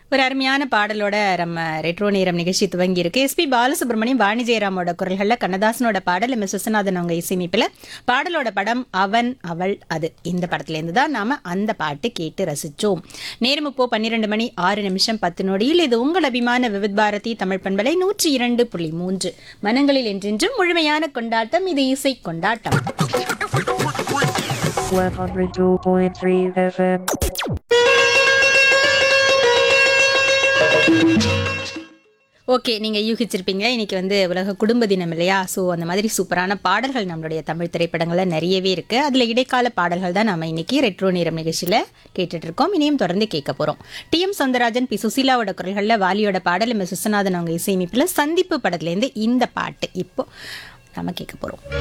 ஒரு அருமையான பாடலோட நம்ம ரெட்ரோ நேரம் நிகழ்ச்சி துவங்கி இருக்கு எஸ்பி பாலசுப்ரமணியம் வாணி ஜெயராமோட குரல்கள்ல கண்ணதாசனோட பாடல் எம் எஸ் விஸ்வநாதன் அவங்க இசையமைப்பில் பாடலோட படம் அவன் அவள் அது இந்த படத்துல இருந்து தான் நாம அந்த பாட்டு கேட்டு ரசிச்சோம் நேரம் இப்போ பன்னிரெண்டு மணி ஆறு நிமிஷம் பத்து நொடியில் இது உங்கள் அபிமான விவித் பாரதி தமிழ் பண்பலை நூற்றி இரண்டு புள்ளி மூன்று மனங்களில் என்றென்றும் முழுமையான கொண்டாட்டம் இது இசை கொண்டாட்டம் 102.3 FM. ஓகே நீங்கள் யூகிச்சிருப்பீங்க இன்னைக்கு வந்து உலக குடும்ப தினம் இல்லையா ஸோ அந்த மாதிரி சூப்பரான பாடல்கள் நம்மளுடைய தமிழ் திரைப்படங்களில் நிறையவே இருக்குது அதில் இடைக்கால பாடல்கள் தான் நம்ம இன்னைக்கு ரெட்ரோ நேரம் நிகழ்ச்சியில் கேட்டுட்டு இருக்கோம் இனியும் தொடர்ந்து கேட்க போகிறோம் டி எம் சௌந்தரராஜன் பி சுசீலாவோட குரல்களில் வாலியோட பாடல் எம் எஸ் விஸ்வநாதன் அவங்க இசையமைப்பில் சந்திப்பு படத்துலேருந்து இந்த பாட்டு இப்போ நம்ம கேட்க போகிறோம்